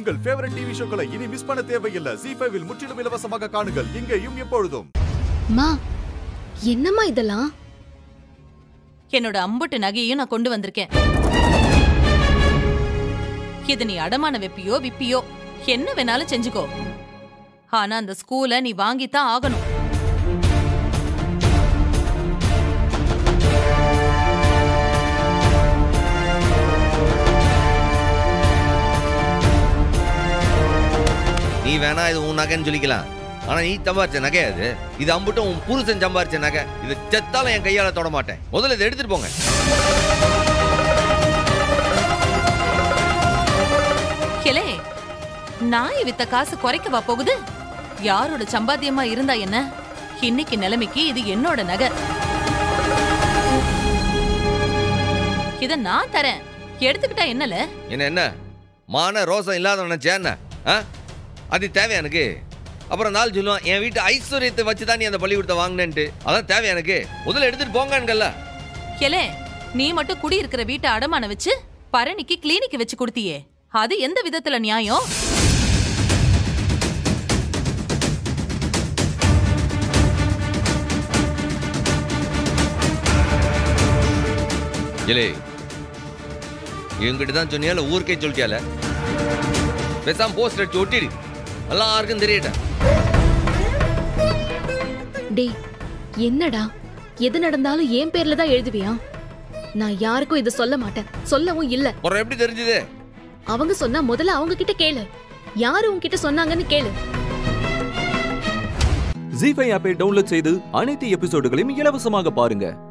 உங்கள் favourite TV ஷோக்களை இனி miss பண்ண தேவையில்லை ஜி ஃபைவில் முற்றிலும் இலவசமாக காணுங்கள் இங்கேயும் எப்பொழுதும் மா என்னம்மா இதெல்லாம் என்னோட அம்புட்டு நகையையும் நான் கொண்டு வந்திருக்கேன் இது நீ அடமான வெப்பியோ விப்பியோ என்ன வேணாலும் செஞ்சுக்கோ ஆனா அந்த ஸ்கூலை நீ வாங்கித்தான் ஆகணும் நீ வேணா இது உன் நகைன்னு சொல்லிக்கலாம் ஆனா நீ சம்பாரிச்ச நகை அது இது அம்புட்டும் உன் புருஷன் சம்பாரிச்ச நகை இது செத்தாலும் என் கையால தொட மாட்டேன் முதல்ல இதை எடுத்துட்டு போங்க கிளே நாய் வித்த காசு குறைக்கவா போகுது யாரோட சம்பாத்தியமா இருந்தா என்ன இன்னைக்கு நிலைமைக்கு இது என்னோட நகை இத நான் தரேன் எடுத்துக்கிட்டா என்னல என்ன என்ன மான ரோசம் இல்லாதவன சேன ஆ அது தேவையா எனக்கு அப்புறம் நாள் சொல்லுவான் என் வீட்டு ஐஸ்வர்யத்தை வச்சு தான் நீ அந்த பள்ளிக்கூடத்தை வாங்கினேன்ட்டு அதான் தேவை எனக்கு முதல்ல எடுத்துட்டு போங்கன்கல்ல கிளே நீ மட்டும் குடி இருக்கிற வீட்டை அடமான வச்சு பரணிக்கு கிளினிக் வச்சு கொடுத்தியே அது எந்த விதத்துல நியாயம் இலே இவங்கிட்ட தான் சொன்னியால ஊருக்கே சொல்லிட்டியால பேசாம போஸ்டர் அடிச்சு ஒட்டிடு எல்லாருக்கும் தெரியட்ட டேய் என்னடா எது நடந்தாலும் என் பேர்ல தான் எழுதுவியா நான் யாருக்கும் இதை சொல்ல மாட்டேன் சொல்லவும் இல்ல அப்புறம் எப்படி தெரிஞ்சது அவங்க சொன்னா முதல்ல அவங்க கிட்ட கேளு யாரு உன்கிட்ட சொன்னாங்கன்னு கேளு ஜி ஃபைவ் ஆப்பை டவுன்லோட் செய்து அனைத்து எபிசோடுகளையும் இலவசமாக பாருங்க